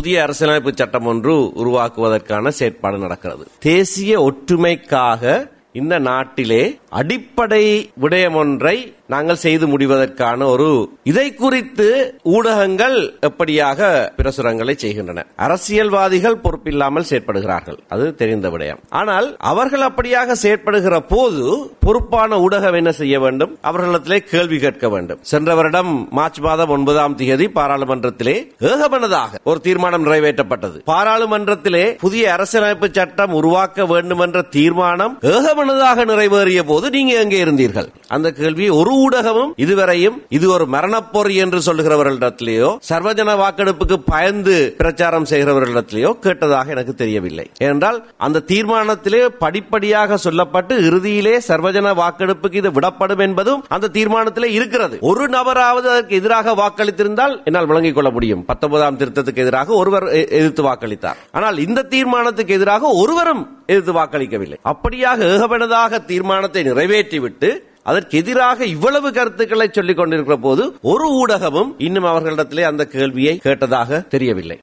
புதிய அரசியலமைப்பு சட்டம் ஒன்று உருவாக்குவதற்கான செயற்பாடு நடக்கிறது தேசிய ஒற்றுமைக்காக இந்த நாட்டிலே அடிப்படை விடயம் ஒன்றை நாங்கள் செய்து முடிவதற்கான ஒரு இதை குறித்து ஊடகங்கள் எப்படியாக பிரசுரங்களை செய்கின்றன அரசியல்வாதிகள் பொறுப்பில்லாமல் செயற்படுகிறார்கள் அது தெரிந்த விடயம் ஆனால் அவர்கள் அப்படியாக செயற்படுகிற போது பொறுப்பான ஊடகம் என்ன செய்ய வேண்டும் அவர்களிடத்திலே கேள்வி கேட்க வேண்டும் சென்ற வருடம் மார்ச் மாதம் ஒன்பதாம் தேதி பாராளுமன்றத்திலே ஏகமனதாக ஒரு தீர்மானம் நிறைவேற்றப்பட்டது பாராளுமன்றத்திலே புதிய அரசியலமைப்பு சட்டம் உருவாக்க வேண்டும் என்ற தீர்மானம் ஏகமனதாக நிறைவேறிய போது நீங்க எங்கே இருந்தீர்கள் அந்த கேள்வி ஒரு ஊடகமும் இதுவரையும் இது ஒரு மரணப்பொறி என்று சொல்லுகிறவர்களிடத்திலேயோ சர்வஜன வாக்கெடுப்புக்கு பயந்து பிரச்சாரம் செய்கிறவர்களிடத்திலேயோ கேட்டதாக எனக்கு தெரியவில்லை ஏனென்றால் அந்த தீர்மானத்திலே படிப்படியாக சொல்லப்பட்டு இறுதியிலே சர்வஜன வாக்கெடுப்புக்கு இது விடப்படும் என்பதும் அந்த தீர்மானத்திலே இருக்கிறது ஒரு நபராவது அதற்கு எதிராக வாக்களித்திருந்தால் என்னால் விளங்கிக் கொள்ள முடியும் பத்தொன்பதாம் திருத்தத்துக்கு எதிராக ஒருவர் எ- எதிர்த்து வாக்களித்தார் ஆனால் இந்த தீர்மானத்துக்கு எதிராக ஒருவரும் எதிர்த்து வாக்களிக்கவில்லை அப்படியாக ஏகமனதாக தீர்மானத்தை நிறைவேற்றிவிட்டு அதற்கு எதிராக இவ்வளவு கருத்துக்களை சொல்லிக் கொண்டிருக்கிற போது ஒரு ஊடகமும் இன்னும் அவர்களிடத்திலே அந்த கேள்வியை கேட்டதாக தெரியவில்லை